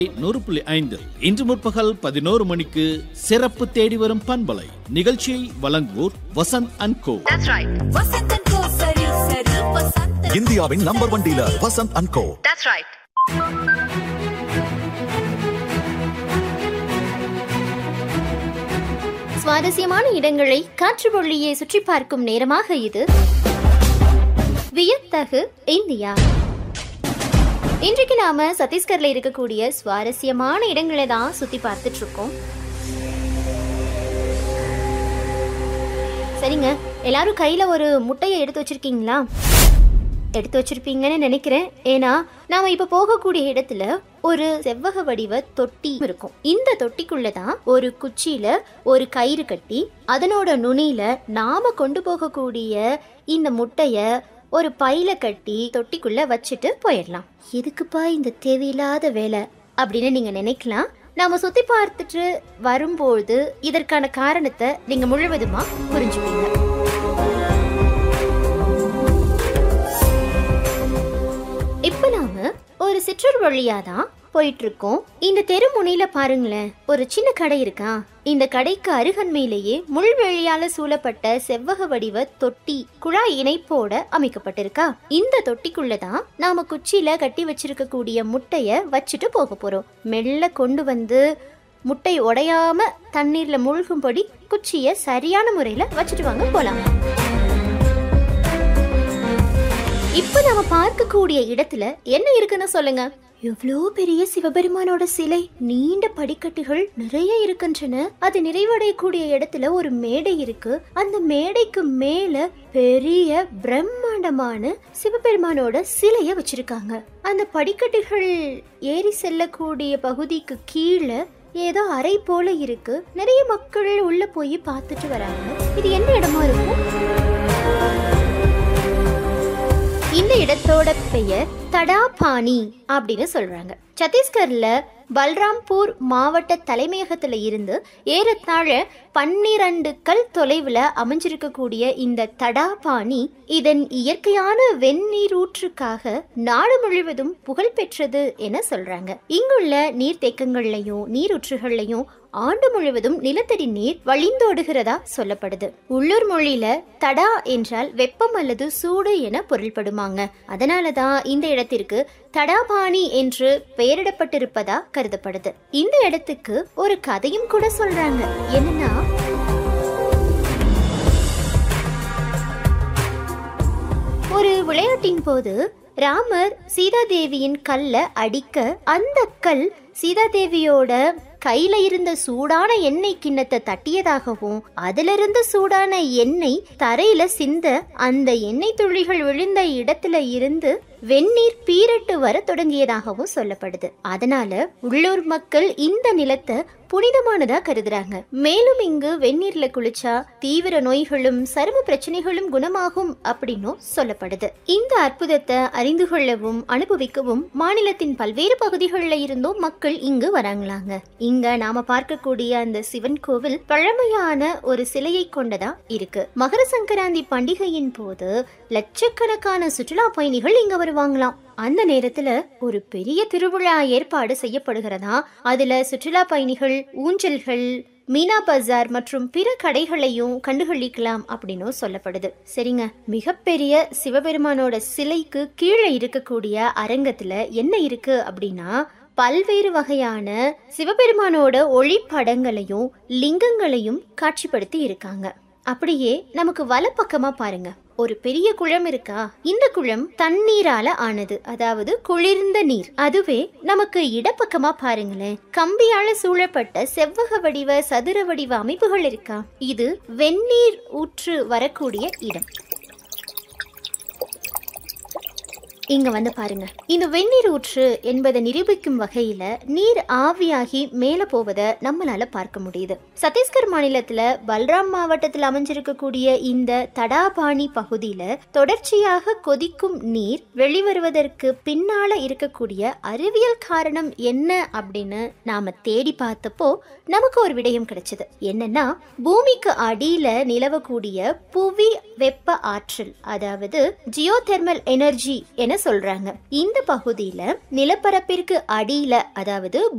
நூறு புள்ளி ஐந்து இன்று முற்பகல் பதினோரு மணிக்கு சிறப்பு தேடி வரும் பண்பலை நிகழ்ச்சியை வழங்குவோர் Vasanth and co That's right. Vasanth and co சரி சரி வசந்த் இந்தியாவின் number one dealer Vasanth and co That's right. சுவாரஸ்யமான இடங்களை காற்று வழியே சுற்றி பார்க்கும் நேரமாக இது வியத்தகு இந்தியா இன்றைக்கு நாம சத்தீஸ்கர்ல இருக்கக்கூடிய சுவாரஸ்யமான இடங்களை தான் சுத்தி பார்த்துட்டு இருக்கோம் சரிங்க எல்லாரும் கையில ஒரு முட்டையை எடுத்து வச்சிருக்கீங்களா எடுத்து வச்சிருப்பீங்கன்னு நினைக்கிறேன் ஏன்னா நாம இப்ப போகக்கூடிய இடத்துல ஒரு செவ்வக வடிவ தொட்டி இருக்கும் இந்த தொட்டிக்குள்ள தான் ஒரு குச்சியில ஒரு கயிறு கட்டி அதனோட நுனியில நாம கொண்டு போகக்கூடிய இந்த முட்டைய ஒரு பையில கட்டி தொட்டிக்குள்ள வச்சுட்டு போயிடலாம் எதுக்குப்பா இந்த தேவையில்லாத வேலை அப்படின்னு நீங்க நினைக்கலாம் நாம சுத்தி பார்த்துட்டு வரும்போது இதற்கான காரணத்தை நீங்க முழுவதுமா புரிஞ்சுப்பீங்க இப்ப நாம ஒரு சிற்றூர் வழியா தான் போயிட்டு இருக்கோம் இந்த தெரு முனையில பாருங்களேன் ஒரு சின்ன கடை இருக்கா இந்த கடைக்கு அருகன்மையிலேயே முள்வெளியால சூழப்பட்ட செவ்வக வடிவ தொட்டி குழாய் இணைப்போட அமைக்கப்பட்டிருக்கா இந்த தொட்டிக்குள்ள தான் நாம குச்சியில கட்டி வச்சிருக்க கூடிய முட்டைய வச்சுட்டு போக போறோம் மெல்ல கொண்டு வந்து முட்டை உடையாம தண்ணீர்ல மூழ்கும்படி குச்சிய சரியான முறையில வச்சுட்டு வாங்க போலாம் இப்ப நம்ம பார்க்கக்கூடிய இடத்துல என்ன இருக்குன்னு சொல்லுங்க எவ்வளோ பெரிய சிவபெருமானோட சிலை நீண்ட படிக்கட்டுகள் நிறைய இருக்கின்றன அது நிறைவடையக்கூடிய இடத்துல ஒரு மேடை இருக்கு அந்த மேடைக்கு மேல பெரிய பிரம்மாண்டமான சிவபெருமானோட சிலைய வச்சிருக்காங்க அந்த படிக்கட்டுகள் ஏறி செல்லக்கூடிய பகுதிக்கு கீழே ஏதோ அறை போல இருக்கு நிறைய மக்கள் உள்ள போய் பார்த்துட்டு வராங்க இது என்ன இடமா இருக்கும் இந்த இடத்தோட பெயர் தடாபானி அப்படின்னு சொல்றாங்க சத்தீஸ்கர்ல பல்ராம்பூர் மாவட்ட தலைமையகத்துல இருந்து ஏறத்தாழ பன்னிரண்டு கல் தொலைவுல அமைஞ்சிருக்கக்கூடிய இந்த தடாபானி இதன் இயற்கையான வெந்நீரூற்றுக்காக நாடு முழுவதும் புகழ் பெற்றது என சொல்றாங்க இங்குள்ள நீர்த்தேக்கங்கள்லயும் நீரூற்றுகள்லயும் ஆண்டு முழுவதும் நிலத்தடி நீர் வழிந்தோடுகிறதா சொல்லப்படுது உள்ளூர் மொழியில தடா என்றால் வெப்பம் அல்லது சூடு என பொருள்படுமாங்க அதனாலதான் இந்த இடத்திற்கு தடாபாணி என்று பெயரிடப்பட்டிருப்பதா கருதப்படுது இந்த இடத்துக்கு ஒரு கதையும் கூட சொல்றாங்க என்னன்னா ஒரு விளையாட்டின் போது ராமர் சீதாதேவியின் கல்ல அடிக்க அந்த கல் சீதாதேவியோட கையில இருந்த சூடான எண்ணெய் கிண்ணத்தை தட்டியதாகவும் அதிலிருந்து சூடான எண்ணெய் தரையில சிந்த அந்த எண்ணெய் துளிகள் விழுந்த இடத்துல இருந்து வெந்நீர் பீரட்டு வர தொடங்கியதாகவும் சொல்லப்படுது அதனால உள்ளூர் மக்கள் இந்த நிலத்தை புனிதமானதா கருதுறாங்க மேலும் இங்கு வெந்நீர்ல குளிச்சா தீவிர நோய்களும் சரும பிரச்சனைகளும் குணமாகும் அப்படின்னும் சொல்லப்படுது இந்த அற்புதத்தை அறிந்து கொள்ளவும் அனுபவிக்கவும் மாநிலத்தின் பல்வேறு பகுதிகளில் இருந்தும் மக்கள் இங்கு வராங்களாங்க இங்க நாம பார்க்கக்கூடிய அந்த சிவன் கோவில் பழமையான ஒரு சிலையை கொண்டதா இருக்கு மகர சங்கராந்தி பண்டிகையின் போது லட்சக்கணக்கான சுற்றுலா பயணிகள் இங்க வருவாங்களாம் அந்த நேரத்துல ஒரு பெரிய திருவிழா ஏற்பாடு செய்யப்படுகிறதா அதுல சுற்றுலா பயணிகள் ஊஞ்சல்கள் மீனா பஜார் மற்றும் பிற கடைகளையும் கண்டுகளிக்கலாம் அப்படின்னும் சொல்லப்படுது சரிங்க மிகப்பெரிய சிவபெருமானோட சிலைக்கு கீழே இருக்கக்கூடிய அரங்கத்துல என்ன இருக்கு அப்படின்னா பல்வேறு வகையான சிவபெருமானோட ஒளிப்படங்களையும் லிங்கங்களையும் காட்சிப்படுத்தி இருக்காங்க அப்படியே நமக்கு வலப்பக்கமா பாருங்க ஒரு பெரிய குளம் இருக்கா இந்த குளம் தண்ணீரால ஆனது அதாவது குளிர்ந்த நீர் அதுவே நமக்கு இடப்பக்கமா பாருங்களேன் கம்பியால சூழப்பட்ட செவ்வக வடிவ சதுர வடிவ அமைப்புகள் இருக்கா இது வெந்நீர் ஊற்று வரக்கூடிய இடம் இங்க வந்து பாருங்க இந்த வெந்நீர் ஊற்று என்பதை நிரூபிக்கும் வகையில நீர் ஆவியாகி மேல போவதை நம்மளால பார்க்க முடியுது சத்தீஸ்கர் மாநிலத்துல பல்ராம் மாவட்டத்தில் அமைஞ்சிருக்கக்கூடிய இந்த தடாபாணி பகுதியில தொடர்ச்சியாக கொதிக்கும் நீர் வெளிவருவதற்கு பின்னால இருக்கக்கூடிய அறிவியல் காரணம் என்ன அப்படின்னு நாம தேடி பார்த்தப்போ நமக்கு ஒரு விடயம் கிடைச்சது என்னன்னா பூமிக்கு அடியில நிலவக்கூடிய புவி வெப்ப ஆற்றல் அதாவது ஜியோதெர்மல் எனர்ஜி என சொல்றாங்க இந்த பகுதியில நிலப்பரப்பிற்கு அடியில அதாவது